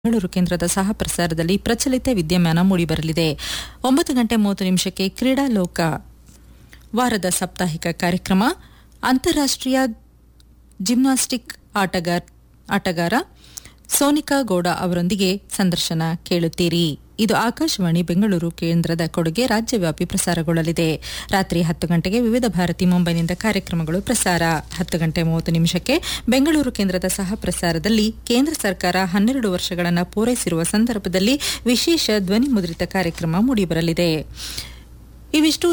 ಬೆಂಗಳೂರು ಕೇಂದ್ರದ ಸಹ ಪ್ರಸಾರದಲ್ಲಿ ಪ್ರಚಲಿತ ವಿದ್ಯಮಾನ ಮೂಡಿಬರಲಿದೆ ಒಂಬತ್ತು ಗಂಟೆ ಮೂವತ್ತು ನಿಮಿಷಕ್ಕೆ ಕ್ರೀಡಾ ಲೋಕ ವಾರದ ಸಾಪ್ತಾಹಿಕ ಕಾರ್ಯಕ್ರಮ ಅಂತಾರಾಷ್ಟ್ರೀಯ ಜಿಮ್ನಾಸ್ಟಿಕ್ ಆಟಗಾರ್ ಆಟಗಾರ ಸೋನಿಕಾ ಗೌಡ ಅವರೊಂದಿಗೆ ಸಂದರ್ಶನ ಕೇಳುತ್ತೀರಿ ಇದು ಆಕಾಶವಾಣಿ ಬೆಂಗಳೂರು ಕೇಂದ್ರದ ಕೊಡುಗೆ ರಾಜ್ಯವ್ಯಾಪಿ ಪ್ರಸಾರಗೊಳ್ಳಲಿದೆ ರಾತ್ರಿ ಹತ್ತು ಗಂಟೆಗೆ ವಿವಿಧ ಭಾರತಿ ಮುಂಬೈನಿಂದ ಕಾರ್ಯಕ್ರಮಗಳು ಪ್ರಸಾರ ಹತ್ತು ಗಂಟೆ ಮೂವತ್ತು ನಿಮಿಷಕ್ಕೆ ಬೆಂಗಳೂರು ಕೇಂದ್ರದ ಸಹ ಪ್ರಸಾರದಲ್ಲಿ ಕೇಂದ್ರ ಸರ್ಕಾರ ಹನ್ನೆರಡು ವರ್ಷಗಳನ್ನು ಪೂರೈಸಿರುವ ಸಂದರ್ಭದಲ್ಲಿ ವಿಶೇಷ ಧ್ವನಿ ಮುದ್ರಿತ ಕಾರ್ಯಕ್ರಮ ಮೂಡಿಬರಲಿದೆ ಇವಿಷ್ಟು